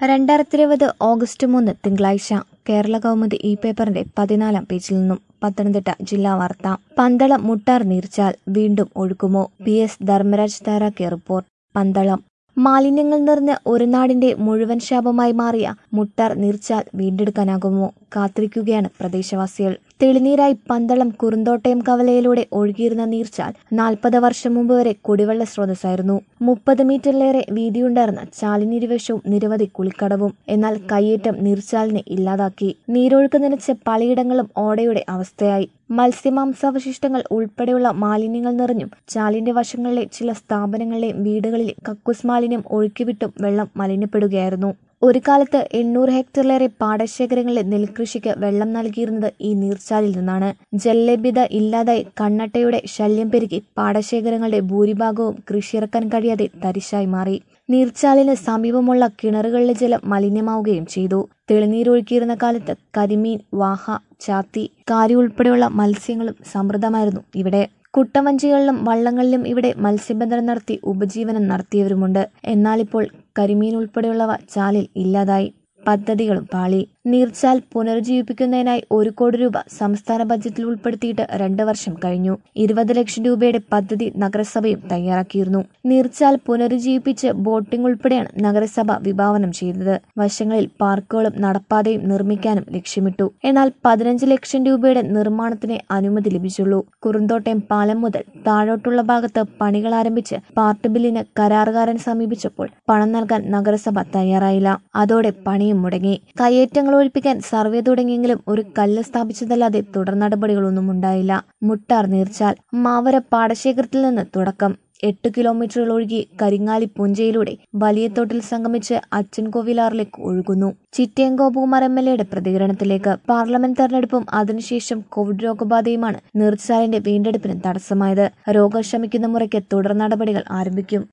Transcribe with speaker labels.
Speaker 1: രണ്ടായിരത്തി ഇരുപത് ഓഗസ്റ്റ് മൂന്ന് തിങ്കളാഴ്ച കേരള കൗമുദി ഈ പേപ്പറിന്റെ പതിനാലാം പേജിൽ നിന്നും പത്തനംതിട്ട ജില്ലാ വാർത്ത പന്തളം മുട്ടാർ നീർച്ചാൽ വീണ്ടും ഒഴുക്കുമോ പി എസ് ധർമ്മരാജ് തയ്യാറാക്കിയ റിപ്പോർട്ട് പന്തളം മാലിന്യങ്ങൾ നിറഞ്ഞ് ഒരു നാടിന്റെ മുഴുവൻ ശാപമായി മാറിയ മുട്ടാർ നീർച്ചാൽ വീണ്ടെടുക്കാനാകുമോ കാത്തിരിക്കുകയാണ് പ്രദേശവാസികൾ തെളിനീരായി പന്തളം കുറുന്തോട്ടയം കവലയിലൂടെ ഒഴുകിയിരുന്ന നീർച്ചാൽ നാൽപ്പത് വർഷം മുമ്പ് വരെ കുടിവെള്ള സ്രോതസ്സായിരുന്നു മുപ്പത് മീറ്ററിലേറെ വീതിയുണ്ടായിരുന്ന ചാലിനിരുവശവും നിരവധി കുളിക്കടവും എന്നാൽ കയ്യേറ്റം നീർച്ചാലിനെ ഇല്ലാതാക്കി നീരൊഴുക്ക് നനച്ച് പലയിടങ്ങളും ഓടയുടെ അവസ്ഥയായി മത്സ്യമാംസാവശിഷ്ടങ്ങൾ ഉൾപ്പെടെയുള്ള മാലിന്യങ്ങൾ നിറഞ്ഞും ചാലിന്റെ വശങ്ങളിലെ ചില സ്ഥാപനങ്ങളിലെയും വീടുകളിലെ കക്കുസ് മാലിന്യം ഒഴുക്കിവിട്ടും വെള്ളം മലിനപ്പെടുകയായിരുന്നു ഒരു കാലത്ത് എണ്ണൂറ് ഹെക്ടറിലേറെ പാടശേഖരങ്ങളിലെ നെൽകൃഷിക്ക് വെള്ളം നൽകിയിരുന്നത് ഈ നീർച്ചാലിൽ നിന്നാണ് ജലലഭ്യത ഇല്ലാതായി കണ്ണട്ടയുടെ ശല്യം പെരുകി പാടശേഖരങ്ങളുടെ ഭൂരിഭാഗവും കൃഷിയിറക്കാൻ കഴിയാതെ തരിശായി മാറി നീർച്ചാലിന് സമീപമുള്ള കിണറുകളിലെ ജലം മലിനമാവുകയും ചെയ്തു തെളിനീരൊഴുക്കിയിരുന്ന കാലത്ത് കരിമീൻ വാഹ ചാത്തി കാരി ഉൾപ്പെടെയുള്ള മത്സ്യങ്ങളും സമൃദ്ധമായിരുന്നു ഇവിടെ കുട്ടവഞ്ചികളിലും വള്ളങ്ങളിലും ഇവിടെ മത്സ്യബന്ധനം നടത്തി ഉപജീവനം നടത്തിയവരുമുണ്ട് എന്നാൽ ഇപ്പോൾ കരിമീൻ ഉൾപ്പെടെയുള്ളവ ചാലിൽ ഇല്ലാതായി പദ്ധതികളും പാളി നീർച്ചാൽ പുനരുജ്ജീവിപ്പിക്കുന്നതിനായി ഒരു കോടി രൂപ സംസ്ഥാന ബജറ്റിൽ ഉൾപ്പെടുത്തിയിട്ട് രണ്ട് വർഷം കഴിഞ്ഞു ഇരുപത് ലക്ഷം രൂപയുടെ പദ്ധതി നഗരസഭയും തയ്യാറാക്കിയിരുന്നു നീർച്ചാൽ പുനരുജ്ജീവിപ്പിച്ച് ബോട്ടിംഗ് ഉൾപ്പെടെയാണ് നഗരസഭ വിഭാവനം ചെയ്തത് വശങ്ങളിൽ പാർക്കുകളും നടപ്പാതയും നിർമ്മിക്കാനും ലക്ഷ്യമിട്ടു എന്നാൽ പതിനഞ്ച് ലക്ഷം രൂപയുടെ നിർമ്മാണത്തിന് അനുമതി ലഭിച്ചുള്ളൂ കുറുന്തോട്ടയം പാലം മുതൽ താഴോട്ടുള്ള ഭാഗത്ത് പണികൾ ആരംഭിച്ച് പാർട്ട് ബില്ലിന് കരാറുകാരൻ സമീപിച്ചപ്പോൾ പണം നൽകാൻ നഗരസഭ തയ്യാറായില്ല അതോടെ പണിയും മുടങ്ങി കയ്യേറ്റങ്ങൾ ഒഴിപ്പിക്കാൻ സർവേ തുടങ്ങിയെങ്കിലും ഒരു കല്ല് സ്ഥാപിച്ചതല്ലാതെ തുടർ നടപടികളൊന്നും ഉണ്ടായില്ല മുട്ടാർ നീർച്ചാൽ മാവര പാടശേഖരത്തിൽ നിന്ന് തുടക്കം എട്ട് കിലോമീറ്ററുകൾ ഒഴുകി കരിങ്ങാലി പുഞ്ചയിലൂടെ വലിയ തോട്ടിൽ സംഗമിച്ച് അച്ചൻകോവിലാറിലേക്ക് ഒഴുകുന്നു ചിറ്റയം ഗോപകുമാർ എം എൽ എയുടെ പ്രതികരണത്തിലേക്ക് പാർലമെന്റ് തെരഞ്ഞെടുപ്പും അതിനുശേഷം കോവിഡ് രോഗബാധയുമാണ് നീർച്ചാലിന്റെ വീണ്ടെടുപ്പിന് തടസ്സമായത് രോഗം ശമിക്കുന്ന മുറയ്ക്ക് തുടർ നടപടികൾ ആരംഭിക്കും